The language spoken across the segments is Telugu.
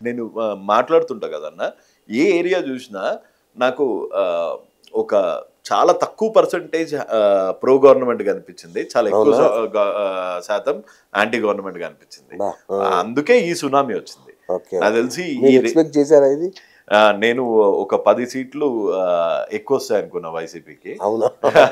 నేను ఆ, మాట్లాడుతుంటా కదన్న ఏ ఏరియా చూసినా నాకు ఆ, ఒక చాలా తక్కువ పర్సంటేజ్ ప్రో గవర్నమెంట్ కనిపించింది చాలా ఎక్కువ అవునా? శా- గ- ఆ, శాతం యాంటీ గవర్నమెంట్ కనిపించింది బా, ఆ, అందుకే ఈ సునామీ వచ్చింది ఓకే నాకు తెలిసి ఈ మీరు రే- ఎక్స్పెక్ట్ చేశారా ఇది ఆ, నేను ఒక పది సీట్లు ఆ, ఎక్కువ వస్తాయి అనుకున్నా వైసీపీకి అవునా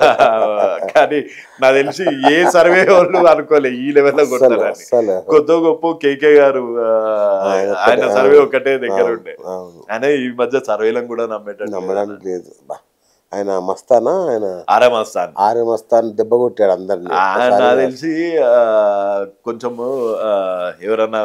కానీ నాకు తెలిసి ఏ సర్వే వాళ్ళు అనుకోలే ఈ లెవెల్లో అస్సలు కొట్టారని అస్సలు కొత్త గొప్ప కేకే గారు ఆ, ఆయన ఆయన ఒక్కటే, సర్వే అవును. ఒక్కటే దగ్గర అవును, ఉండే అవును. ఆయన ఈ మధ్య సర్వేలను కూడా నమ్మేటట్టు నమ్మడానికి లేదు బా. ఆయన మస్తానా ఆయన ఆరామస్తాన్ ఆర్య మస్తాన్ దెబ్బ కొట్టాడు అందరిని నాకు ఒకసారి తెలిసి ఆ, కొంచెము ఆ, ఎవరన్నా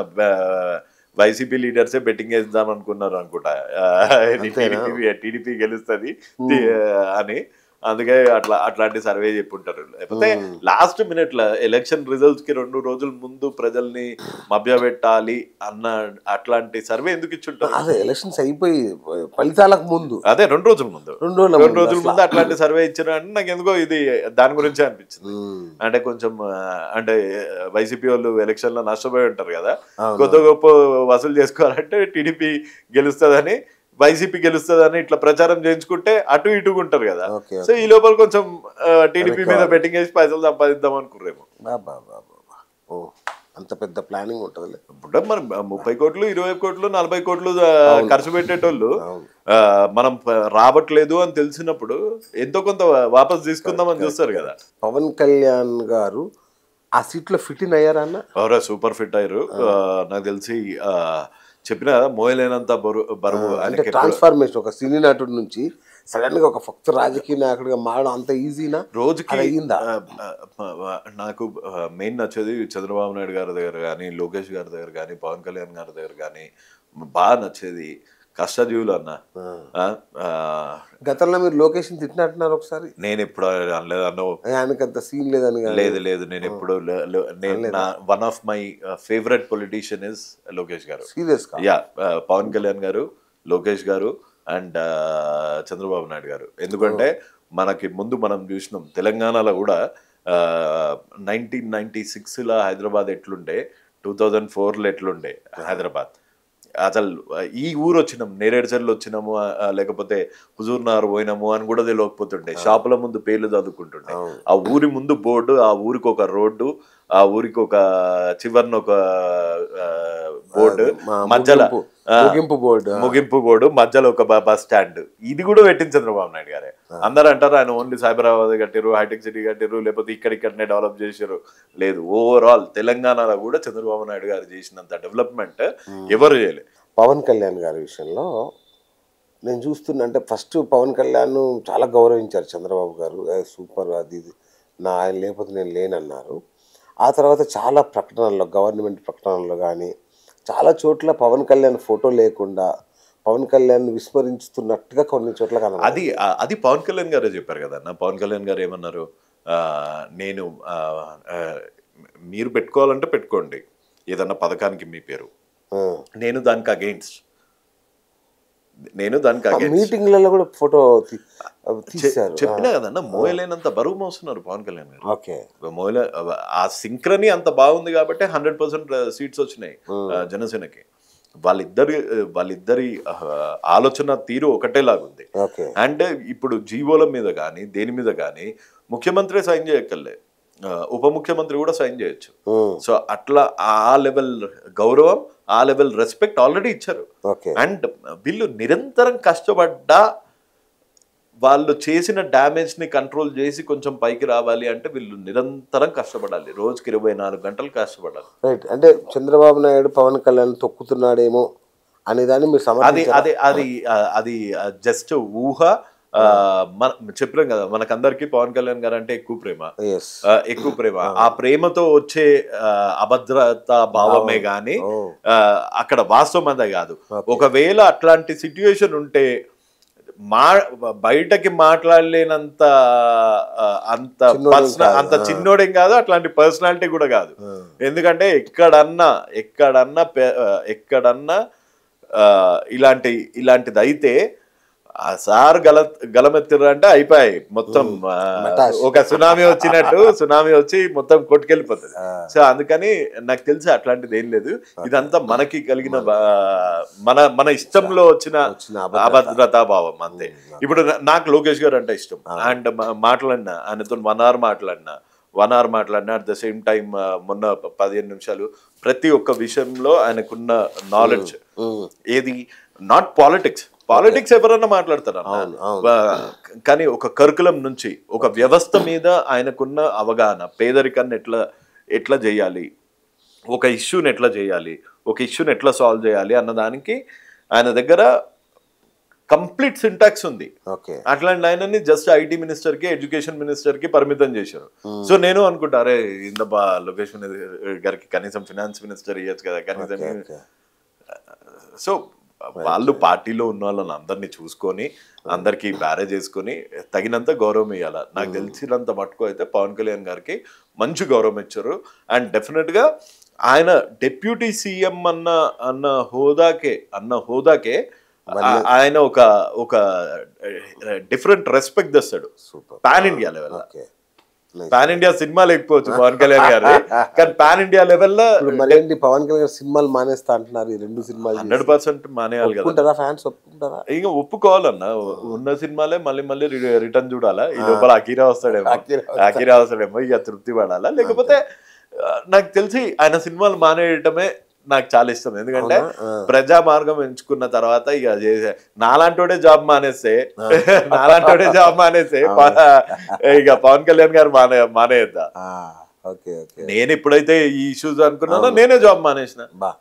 వైసీపీ లీడర్సే బెట్టింగ్ వేద్దాం అనుకున్నారు అనుకుంటా అంతేనా? టీడీపీ గెలుస్తుంది అని అందుకే అట్లా అట్లాంటి సర్వే చెప్పుంటారు లేకపోతే లాస్ట్ మినిట్ లో ఎలక్షన్ రిజల్ట్స్ కి రెండు రోజుల ముందు ప్రజల్ని మభ్యపెట్టాలి అన్న అట్లాంటి సర్వే ఎందుకు ఇచ్చుంటారు అదే ఎలక్షన్స్ అయిపోయి ఫలితాలకు ముందు అదే రెండు రోజుల ముందు రెండు రోజుల రెండు ముందు రోజుల అసలు. ముందు అట్లాంటి సర్వే ఇచ్చారు అంటే నాకు ఎందుకో ఇది దాని గురించే అనిపించింది ఉమ్. అంటే కొంచెం ఆ, అంటే వైసీపీ వాళ్ళు ఎలక్షన్ లో నష్టపోయి ఉంటారు కదా అవును. కొత్త గొప్ప వసూలు చేసుకోవాలంటే టీడీపీ గెలుస్తుందని వైసీపీ గెలుస్తుందని ఇట్లా ప్రచారం చేయించుకుంటే అటు ఇటు ఉంటారు కదా ఓకే సో ఈ లోపల కొంచెం టీడీపీ మీద Recover. బెట్టింగ్ వేసి పైసలు సంపాదిద్దాం అనుకుర్రేమో బా, బా, బా, బా, బా. ఓ అంత పెద్ద ప్లానింగ్ ఉంటుందిలే ఇప్పుడు మరి ముప్పై కోట్లు ఇరవై కోట్లు నలభై కోట్లు ఆ, ఖర్చు పెట్టేటోళ్ళు అవును ఆ, మనం ప- రావట్లేదు అని తెలిసినప్పుడు ఎంతో కొంత వాపస్ తీసుకుందామని చూస్తారు కదా పవన్ కళ్యాణ్ గారు ఆ సీట్లో ఫిట్ ఇన్ అయ్యారా అన్న ఎవరో సూపర్ ఫిట్ అయ్యారు ఆ, నాకు తెలిసి ఆ, చెప్పిన కదా మోయలేనంత బరువు బరువు అంటే ఆయనకి ఎప్పుడు- ట్రాన్స్ఫర్మేషన్ ఒక సినీ నటుడి నుంచి సడన్ గా ఒక ఫక్త రాజకీయ నాయకుడిగా మారడం అంత ఈజీనా రోజుకి అది అయ్యిందా? ఆ, ఆ, ఆ, నాకు మెయిన్ నచ్చేది చంద్రబాబు నాయుడు గారి దగ్గర కానీ లోకేష్ గారి దగ్గర కానీ పవన్ కళ్యాణ్ గారి దగ్గర కానీ బాగా నచ్చేది కష్టజీవులు అన్న ఆ, ఆ, గతంలో మీరు లొకేషన్ తిట్టినట్టున్నారు ఒకసారి నేను ఎప్పుడు అనలేదు అన్న ఆయనకి అంత సీన్ లేదని కానీ లేదు లేదు నేను ఎప్పుడు లే- లే- నేను నా one of my favourite politician is Lokesh garu serious గా యా పవన్ కళ్యాణ్ గారు లోకేష్ గారు అండ్ చంద్రబాబు నాయుడు గారు ఎందుకంటే మనకి ముందు మనం చూసినాం తెలంగాణలో కూడా నైన్టీన్ నైన్టీ సిక్స్లో హైదరాబాద్ ఎట్లుండే టూ థౌజండ్ ఫోర్లో ఎట్లుండే హైదరాబాద్ అసలు ఈ ఊరు వచ్చినాం నేరేడుచర్లు వచ్చినాము ఆ, ఆ, లేకపోతే హుజూర్నగర్ పోయినాము అని కూడా తెలియకపోతుండే షాపుల ముందు పేర్లు చదువుకుంటుండే అవును. ఆ ఊరి ముందు బోర్డు ఆ ఊరికి ఒక రోడ్డు ఆ ఊరికి ఒక చివరిన ఒక ఆ, బోర్డు మా మధ్యలో ముగింపు- ఆ, ముగింపు బోర్డు ముగింపు బోర్డు మధ్యలో ఒక బ- బస్ స్టాండ్ ఇది కూడా పెట్టింది చంద్రబాబు నాయుడు గారే అందరూ అంటారు ఆయన ఓన్లీ సైబరాబాద్ కట్టారు హైటెక్ సిటీ కట్టారు లేకపోతే ఇక్కడిక్కడనే డెవలప్ చేశారు లేదు ఓవరాల్ తెలంగాణలో కూడా చంద్రబాబు నాయుడు గారు చేసినంత డెవలప్మెంట్ ఎవరు చేయలేదు పవన్ కళ్యాణ్ గారి విషయంలో నేను చూస్తున్నా అంటే ఫస్ట్ పవన్ కళ్యాణ్ చాలా గౌరవించారు చంద్రబాబు గారు ఏ సూపర్ అది ఇది నా ఆయన లేకపోతే నేను లేనన్నారు ఆ తర్వాత చాలా ప్రకటనల్లో గవర్నమెంట్ ప్రకటనల్లో కానీ చాలా చోట్ల పవన్ కళ్యాణ్ ఫోటో లేకుండా పవన్ కళ్యాణ్ విస్మరించుతున్నట్టుగా కొన్ని చోట్ల కనబడింది అది ఆ- అది పవన్ కళ్యాణ్ గారే చెప్పారు కదా అన్న పవన్ కళ్యాణ్ గారు ఏమన్నారు ఆ, నేను ఆ, ఆ, మీరు పెట్టుకోవాలంటే పెట్టుకోండి ఏదన్నా పథకానికి మీ పేరు నేను దానికి అగెయిన్స్ట్ నేను దానికి అగెయిన్స్ట్ మీటింగ్లలో కూడా ఫోటో తీ- తీశారు చెప్పినా కదన్న మోయలేనంత బరువు మోస్తున్నారు పవన్ కళ్యాణ్ గారు ఓకే మోయలే ఆ సింక్రనీ అంత బాగుంది కాబట్టి హండ్రెడ్ పర్సెంట్ సీట్స్ వచ్చినాయి ఆ, జనసేనకి వాళ్ళిద్దరి వాళ్ళిద్దరి ఆ, ఆలోచన తీరు ఒకటేలాగుంది ఓకే అండ్ ఇప్పుడు జీవోల మీద కానీ దేని మీద కానీ ముఖ్యమంత్రి సైన్ చేయక్కర్లే ఆ, ఉప ముఖ్యమంత్రి కూడా సైన్ చేయొచ్చు ఉమ్, సో అట్లా ఆ లెవెల్ గౌరవం ఆ లెవెల్ రెస్పెక్ట్ ఆల్రెడీ ఇచ్చారు ఓకే అండ్ వీళ్ళు నిరంతరం కష్టపడ్డా వాళ్ళు చేసిన డ్యామేజ్ ని కంట్రోల్ చేసి కొంచెం పైకి రావాలి అంటే వీళ్ళు నిరంతరం కష్టపడాలి రోజుకి ఇరవై నాలుగు గంటలు కష్టపడాలి రైట్ అంటే చంద్రబాబు నాయుడు పవన్ కళ్యాణ్ తొక్కుతున్నాడేమో అనే దాన్ని మీరు అది సమర్థించారా? అది అది ఆ, అది జస్ట్ ఊహ ఆ, మన చెప్పలేం కదా మనకందరికి పవన్ కళ్యాణ్ గారు అంటే ఎక్కువ ప్రేమ Yes. ఆ, ఎక్కువ ప్రేమ ఆ ప్రేమతో వచ్చే ఆ, అభద్రత భావమే గాని ఓ, ఆ, అక్కడ వాస్తవం అదే కాదు Okay. ఒకవేళ అట్లాంటి సిట్యుయేషన్ ఉంటే మా బయటకి మాట్లాడలేనంత ఆ, అంత చిన్నోడేం పర్సనల్ కాదు. అంత చిన్నోడేం కాదు అట్లాంటి పర్సనాలిటీ కూడా కాదు ఆ, ఎందుకంటే ఎక్కడన్నా ఎక్కడన్నా పె- ఆ, ఎక్కడన్నా ఆ, ఇలాంటి ఇలాంటిది అయితే ఆ సార్ గల గలమెత్తిర్రు అంటే అయిపోయాయి మొత్తం ఆ, మటాష్. ఒక సునామీ వచ్చినట్టు సునామీ వచ్చి మొత్తం కొట్టుకెళ్ళిపోతుంది సో అందుకని నాకు తెలిసి అట్లాంటిది ఏం లేదు ఇదంతా మనకి కలిగిన బా- మన మన ఇష్టంలో వచ్చిన వచ్చిన అభద్రత. అభద్రతా భావం అంతే ఇప్పుడు నా- నాకు లోకేష్ గారు అంటే ఇష్టం అండ్ మాట్లాడినా ఆయనతో వన్ అవర్ మాట్లాడినా వన్ అవర్ మాట్లాడినా అట్ ద సేమ్ టైం మొన్న ప- పదిహేను నిమిషాలు ప్రతి ఒక్క విషయంలో ఆయనకున్న నాలెడ్జ్ ఉమ్. ఏది నాట్ పాలిటిక్స్ పాలిటిక్స్ ఎవరన్నా మాట్లాడతారు అవును, అవును. కానీ ఒక కరికులం నుంచి ఒక వ్యవస్థ మీద ఆయనకున్న అవగాహన పేదరికాన్ని ఎట్లా ఎట్లా చేయాలి ఒక ఇష్యూని ఎట్లా చేయాలి ఒక ఇష్యూని ఎట్లా సాల్వ్ చేయాలి అన్న దానికి ఆయన దగ్గర కంప్లీట్ సింటాక్స్ ఉంది ఓకే అట్లాంటి ఆయనని జస్ట్ ఐటీ మినిస్టర్ కి ఎడ్యుకేషన్ మినిస్టర్ కి పరిమితం చేశారు సో నేను అనుకుంటా అరే ఇందబ్బా లోకేష్ మిని- గారికి కనీసం ఫినాన్స్ మినిస్టర్ ఇవ్వచ్చు కదా కనీసం ఓకే, ఓకే. సో వాళ్ళు పార్టీలో ఉన్న వాళ్ళని అందరినీ చూసుకొని అందరికి బ్యారేజ్ చేసుకొని తగినంత గౌరవం ఇవ్వాల నాకు తెలిసినంత మటుకు అయితే పవన్ కళ్యాణ్ గారికి మంచి గౌరవం ఇచ్చారు అండ్ డెఫినెట్ గా ఆయన డెప్యూటీ సీఎం అన్న అన్న హోదాకే అన్న హోదాకే ఆ- ఆయన ఒక ఒక డిఫరెంట్ రెస్పెక్ట్ తెస్తాడు super pan India level okay Nice. Pan India cinema లేకపోవచ్చు పవన్ కళ్యాణ్ గారి కానీ పాన్ ఇండియా లెవెల్లో ఇప్పుడు మరి ఏంటి పవన్ కళ్యాణ్ గారు సినిమాలు మానేస్తా అంటున్నారు ఈ రెండు సినిమాలు చేసి. హండ్రెడ్ పర్సెంట్ మానేయాలి కదా ఒప్పుకుంటారా ఫ్యాన్స్ ఒప్పుకుంటారా ఇక ఒప్పుకోవాలన్న ఉన్న సినిమాలే మళ్ళీ మళ్ళీ రి- రిటర్న్ చూడాలా ఈ లోపల అకీరా వస్తాడేమో అకీరా అకీరా వస్తాడేమో ఇక తృప్తి పడాలా లేకపోతే ఆ, నాకు తెలిసి ఆయన సినిమాలు మానేయటమే నాకు చాలా ఇష్టం ఎందుకంటే అవునా? ఆ. ప్రజా మార్గం ఎంచుకున్న తర్వాత ఇక చేసే నాలాంటోడే జాబ్ మానేస్తే నాలాంటోడే జాబ్ మానేస్తే ప- ఇక పవన్ కళ్యాణ్ గారు మానే మానేయద్దా ఆ, ఓకే ఓకే నేను ఎప్పుడైతే ఈ ఇష్యూస్ అనుకున్నానో నేనే జాబ్ మానేసిన బా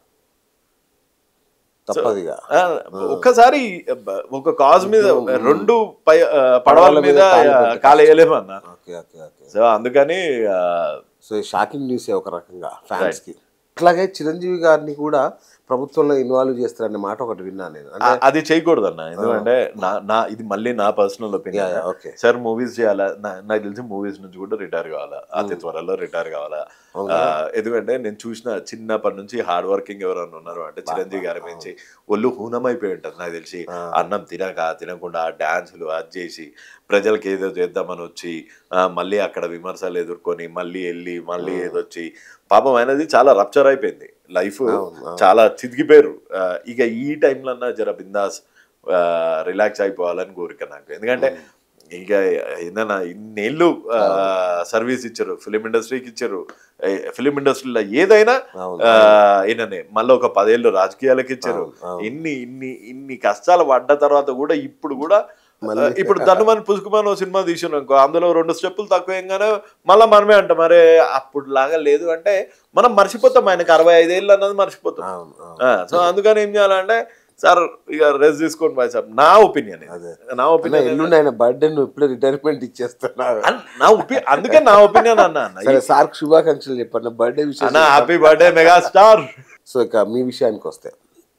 తప్పదిగా ఆ, ఒక్కసారి బ- ఒక కాజ్ మీద రెండు పై ఆ, పడవల మీద కాలు పెట్టు. కాలేయలేము అన్న ఓకే ఓకే ఓకే సో అందుకని ఆ, సో ఈ షాకింగ్ న్యూస్ ఒక రకంగా ఫ్యాన్స్ కి అట్లాగే చిరంజీవి గారిని కూడా ప్రభుత్వంలో ఇన్వాల్వ్ చేస్తారనే మాట ఒకటి విన్నాను నేను అంటే ఆ- అది చేయకూడదు అన్న ఎందుకంటే నా నా ఇది మళ్ళీ నా personal opinion yeah, okay. Sir movies చేయాలా నా- నాకు తెలిసి మూవీస్ నుంచి కూడా రిటైర్ కావాలా అతి త్వరలో రిటైర్ కావాలా ఆ, ఎందుకంటే నేను చూసిన చిన్నప్పటి నుంచి హార్డ్ వర్కింగ్ ఎవరైనా ఉన్నారు అంటే చిరంజీవి గారి నుంచి ఒళ్ళు హూనమైపోయి ఉంటుంది నాకు తెలిసి అన్నం తినక తినకుండా డాన్సులు అది చేసి ప్రజలకి ఏదో చేద్దామని వచ్చి ఆ, మళ్ళీ అక్కడ విమర్శలు ఎదుర్కొని మళ్ళీ వెళ్ళి మళ్ళీ ఏదో వచ్చి పాపం ఆయనది చాలా రప్చర్ అయిపోయింది లైఫ్ చాలా చితికిపోయారు ఆ, ఇక ఈ టైంలో అన్నా జర బిందాస్ రిలాక్స్ అయిపోవాలని కోరిక నాకు ఎందుకంటే ఇక ఏందన్నా ఇన్నేళ్ళు సర్వీస్ ఇచ్చారు ఫిలిం ఇండస్ట్రీకి ఇచ్చారు ఫిలిం ఇండస్ట్రీలో ఏదైనా అవును. ఆ, ఈయననే మళ్ళీ ఒక పదేళ్ళు రాజకీయాలకు ఇచ్చారు ఇన్ని ఇన్ని ఇన్ని కష్టాలు పడ్డ తర్వాత కూడా ఇప్పుడు కూడా ఆ, ఇప్పుడు ధనుమని పుసుకుమని ఓ సినిమా తీసాను అనుకో అందులో రెండు స్టెప్పులు తక్కువ ఏంగానే మళ్ళీ మనమే అంటాం మరే అప్పుడు లాగా లేదు అంటే మనం మర్చిపోతాం ఆయనకి అరవై ఐదేళ్ళు అన్నది మర్చిపోతాం అవును అవును. ఆ, సో అందుకని ఏం చేయాలంటే సార్ ఇక రెస్ట్ తీసుకోండి బాయ్ సార్ నా ఒపీనియన్ నా అన్న, ఒపీనియన్ ఎల్లుండి ఆయన బర్త్డే నువ్వు ఇప్పుడే రిటైర్మెంట్ ఇచ్చేస్తున్నారు నా ఒపి అందుకే నా ఒపీనియన్ అన్న అన్న సరే సార్ శుభాకాంక్షలు చెప్పండి బర్త్డే విషయం అన్న హ్యాపీ బర్త్డే మెగాస్టార్ సో ఇక మీ విషయానికి వస్తే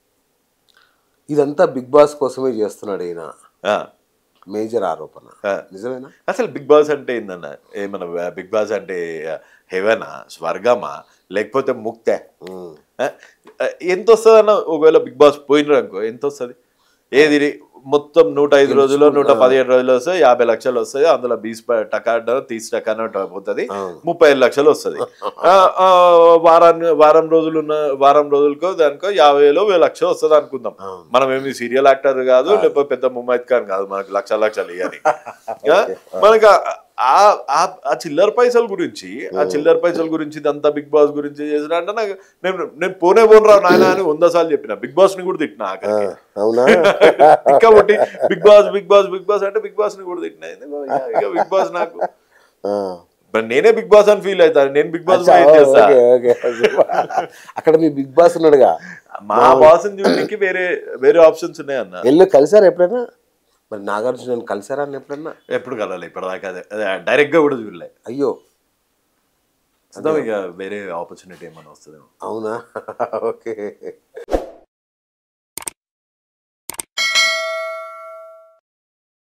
ఇదంతా బిగ్ బాస్ కోసమే చేస్తున్నాడు ఈయన మేజర్ ఆరోపణ నిజమేనా అసలు బిగ్ బాస్ అంటే ఏందన్న ఏమన్నా బిగ్ బాస్ అంటే హెవెనా స్వర్గమా లేకపోతే ముక్తే ఉమ్. ఆ, ఎంత వస్తుంది అన్న ఒకవేళ బిగ్ బాస్ పోయినారు అనుకో ఎంత వస్తుంది ఏది మొత్తం నూట ఐదు రోజులు నూట పదిహేడు రోజులు వస్తాయి యాభై లక్షలు వస్తాయి అందులో బీస్ టకా తీసి టకానో పోతుంది అవును. ముప్పై ఐదు లక్షలు వస్తుంది ఆ, ఆ, వారాన్ని వారం రోజులు ఉన్న వారం రోజులకో దానికో యాభై వేలు వేల లక్షలు వస్తుంది అనుకుందాం అవును. మనం ఏమి సీరియల్ యాక్టర్ కాదు లేకపోతే పెద్ద ముమ్మైద్ ఖాన్ కాదు మనకు లక్ష లక్షలు ఇవ్వాలి మనకి ఆ- ఆ ఆ- ఆ చిల్లర పైసల గురించి ఆ చిల్లర పైసల గురించి ఇదంతా బిగ్ బాస్ గురించి చేసిన అంటే నాకు నేను నేను పోనే పోనరా నాయన అని వంద సార్లు చెప్పిన బిగ్ బాస్ ని కూడా తిట్టిన ఆ, ఆఖరికి అవునా కాబట్టి Bigg Boss Bigg Boss Bigg Boss అంటే బిగ్ బాస్ ని కూడా తిట్టిన ఎందుకో ఇక- ఇక బిగ్ బాస్ నాకు ఆ. మరి నేనే బిగ్ బాస్ అని ఫీల్ అవుతాను నేను బిగ్ బాస్ అచ్చా, చేస్తా ఓకే, ఓకే. అక్కడ మీ బిగ్ బాస్ ఉన్నాడుగా మా బాస్ చూడడానికి వేరే వేరే ఆప్షన్స్ ఉన్నాయి అన్న వెళ్ళి కలిసారా ఎప్పుడైనా మరి నాగార్జున కలిసారా అని ఎప్పుడన్నా ఎప్పుడు కలాలి ఇప్పటిదాకా అదే డైరెక్ట్ గా కూడా చూడలే అయ్యో చూద్దాం ఇక వేరే ఆపర్చునిటీ ఏమైనా వస్తుందేమో అవునా ఓకే